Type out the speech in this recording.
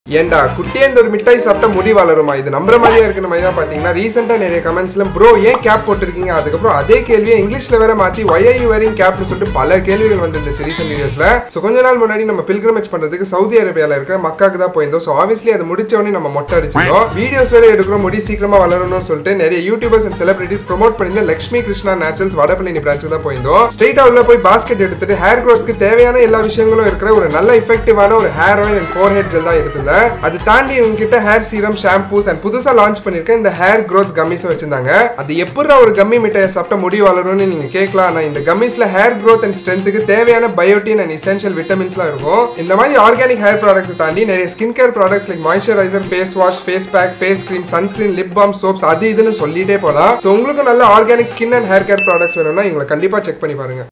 ஏண்டா குட்டியேந்து ஒரு மிட்டாய் சாப்பிட்டா முடி வளருமா இது நம்புற மாதிரியா இருக்கிற மாதிரி தான் பாத்தீங்கன்னா ரீசெண்டா நிறைய கமெண்ட்ஸ்ல ப்ரோ ஏன் கேப் போட்டிருக்கீங்க அதுக்கப்புறம் அதே கேள்வியை இங்கிலீஷ்ல வேற மாத்தி ஒய் ஐ வெரிங் கேப்னு சொல்லிட்டு பல கேள்விகள் வந்துருந்துச்சு ரீசெண்ட் வீடியோஸ்ல ஸோ கொஞ்ச நாள் முன்னாடி நம்ம பில்கிரமேஜ் பண்றதுக்கு சவுதி அரேபியால இருக்கிற மக்காக்கு தான் போயிருந்தோம் ஸோ ஆப்வியஸ்லி அதை முடிச்ச உடனே நம்ம மொட்டை அடிச்சிருந்தோம் வீடியோஸ் வேற எடுக்கிறோம் முடி சீக்கிரமா வளரணும்னு சொல்லிட்டு நிறைய யூடியூபர்ஸ் அண்ட் செலிபிரிட்டிஸ் ப்ரோமோட் பண்ணியிருந்த லக்ஷ்மி கிருஷ்ணா நேச்சுரல்ஸ் வடபழனி பிரான்ச்சு தான் போயிருந்தோம் ஸ்ட்ரெயிட்டா உள்ள போய் பாஸ்கெட் எடுத்துட்டு ஹேர் க்கு தேவையான எல்லா விஷயங்களும் இருக்கிற ஒரு நல்ல எஃபெக்டிவான ஒரு hair oil and forehead gel தான் எடுத்திருந்தேன் அது தாண்டி இவங்க கிட்ட ஹேர் சீரம் ஷாம்பூஸ் அண்ட் புதுசா லான்ச் பண்ணிருக்க இந்த ஹேர் growth கம்மிஸ் வச்சிருந்தாங்க அது எப்படி ஒரு கம்மி மிட்டாயை சாப்பிட்டா முடி வளரும்னு நீங்க கேட்கலாம் ஆனா இந்த கம்மிஸ்ல ஹேர் growth அண்ட் ஸ்ட்ரென்த்துக்கு தேவையான பயோட்டின் அண்ட் essential விட்டமின்ஸ்லாம் இருக்கும் இந்த மாதிரி ஆர்கானிக் ஹேர் ப்ராடக்ட்ஸ் தாண்டி நிறைய skin care products like moisturiser face wash face pack face cream sunscreen lip balm soaps அது இதுன்னு சொல்லிட்டே போலாம் ஸோ உங்களுக்கு நல்ல organic skin and hair care products வேணும்னா எங்களை கண்டிப்பா செக் பண்ணி பாருங்க